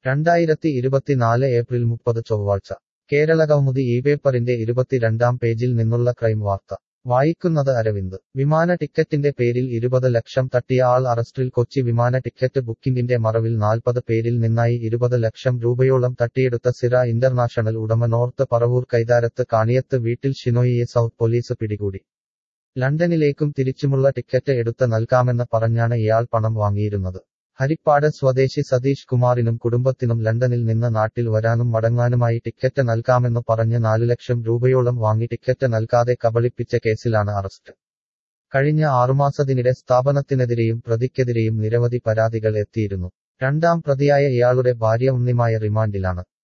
രണ്ടായിരത്തി ഇരുപത്തിനാല് ഏപ്രിൽ മുപ്പത് ചൊവ്വാഴ്ച കേരളകൗമുദി ഈ പേപ്പറിന്റെ ഇരുപത്തിരണ്ടാം പേജിൽ നിന്നുള്ള ക്രൈം വാർത്ത വായിക്കുന്നത് അരവിന്ദ് വിമാന ടിക്കറ്റിന്റെ പേരിൽ ഇരുപത് ലക്ഷം തട്ടിയ ആൾ അറസ്റ്റിൽ കൊച്ചി വിമാന ടിക്കറ്റ് ബുക്കിംഗിന്റെ മറവിൽ നാൽപ്പത് പേരിൽ നിന്നായി ഇരുപത് ലക്ഷം രൂപയോളം തട്ടിയെടുത്ത സിറ ഇന്റർനാഷണൽ ഉടമ നോർത്ത് പറവൂർ കൈതാരത്ത് കാണിയത്ത് വീട്ടിൽ ഷിനോയിയെ സൗത്ത് പോലീസ് പിടികൂടി ലണ്ടനിലേക്കും തിരിച്ചുമുള്ള ടിക്കറ്റ് എടുത്ത് നൽകാമെന്ന് പറഞ്ഞാണ് ഇയാൾ പണം വാങ്ങിയിരുന്നത് ഹരിപ്പാട് സ്വദേശി സതീഷ് കുമാറിനും കുടുംബത്തിനും ലണ്ടനിൽ നിന്ന് നാട്ടിൽ വരാനും മടങ്ങാനുമായി ടിക്കറ്റ് നൽകാമെന്ന് പറഞ്ഞ് നാലു ലക്ഷം രൂപയോളം വാങ്ങി ടിക്കറ്റ് നൽകാതെ കബളിപ്പിച്ച കേസിലാണ് അറസ്റ്റ് കഴിഞ്ഞ ആറുമാസത്തിനിടെ സ്ഥാപനത്തിനെതിരെയും പ്രതിക്കെതിരെയും നിരവധി പരാതികൾ എത്തിയിരുന്നു രണ്ടാം പ്രതിയായ ഇയാളുടെ ഭാര്യ ഉണ്ണിമായ റിമാൻഡിലാണ്